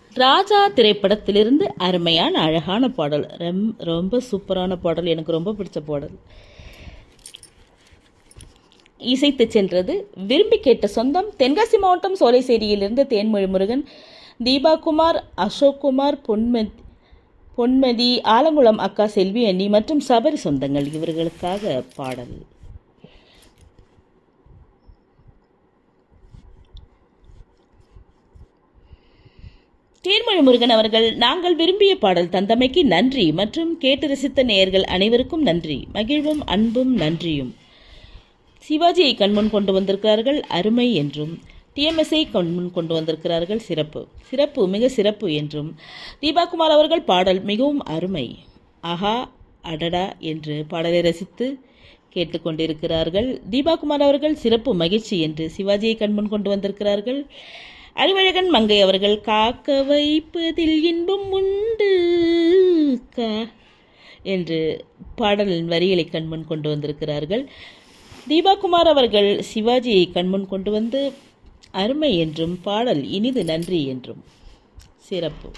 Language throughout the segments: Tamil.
ராஜா திரைப்படத்திலிருந்து அருமையான அழகான பாடல் ரெம் ரொம்ப சூப்பரான பாடல் எனக்கு ரொம்ப பிடிச்ச பாடல் இசைத்து சென்றது விரும்பி கேட்ட சொந்தம் தென்காசி மாவட்டம் சோலைசேரியிலிருந்து தேன்மொழி முருகன் தீபா குமார் அசோக் குமார் பொன்மதி பொன்மதி ஆலங்குளம் அக்கா செல்வி அண்ணி மற்றும் சபரி சொந்தங்கள் இவர்களுக்காக பாடல் தேன்மொழி முருகன் அவர்கள் நாங்கள் விரும்பிய பாடல் தந்தமைக்கு நன்றி மற்றும் கேட்டு ரசித்த நேயர்கள் அனைவருக்கும் நன்றி மகிழ்வும் அன்பும் நன்றியும் சிவாஜியை கண்முன் கொண்டு வந்திருக்கிறார்கள் அருமை என்றும் டிஎம்எஸ்ஐ கண்முன் கொண்டு வந்திருக்கிறார்கள் சிறப்பு சிறப்பு மிக சிறப்பு என்றும் தீபாகுமார் அவர்கள் பாடல் மிகவும் அருமை ஆஹா அடடா என்று பாடலை ரசித்து கேட்டுக்கொண்டிருக்கிறார்கள் தீபாகுமார் அவர்கள் சிறப்பு மகிழ்ச்சி என்று சிவாஜியை கண்முன் கொண்டு வந்திருக்கிறார்கள் அறிவழகன் மங்கை அவர்கள் காக்க வைப்பதில் இன்பம் உண்டு கா என்று பாடலின் வரிகளை கண்முன் கொண்டு வந்திருக்கிறார்கள் தீபாகுமார் அவர்கள் சிவாஜியை கண்முன் கொண்டு வந்து அருமை என்றும் பாடல் இனிது நன்றி என்றும் சிறப்பு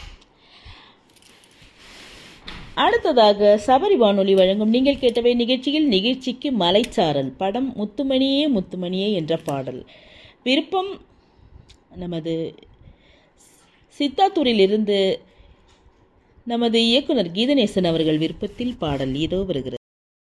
அடுத்ததாக சபரி வானொலி வழங்கும் நீங்கள் கேட்டவை நிகழ்ச்சியில் நிகழ்ச்சிக்கு மலைச்சாரல் படம் முத்துமணியே முத்துமணியே என்ற பாடல் விருப்பம் நமது சித்தாத்தூரிலிருந்து நமது இயக்குனர் கீதநேசன் அவர்கள் விருப்பத்தில் பாடல் இதோ வருகிறது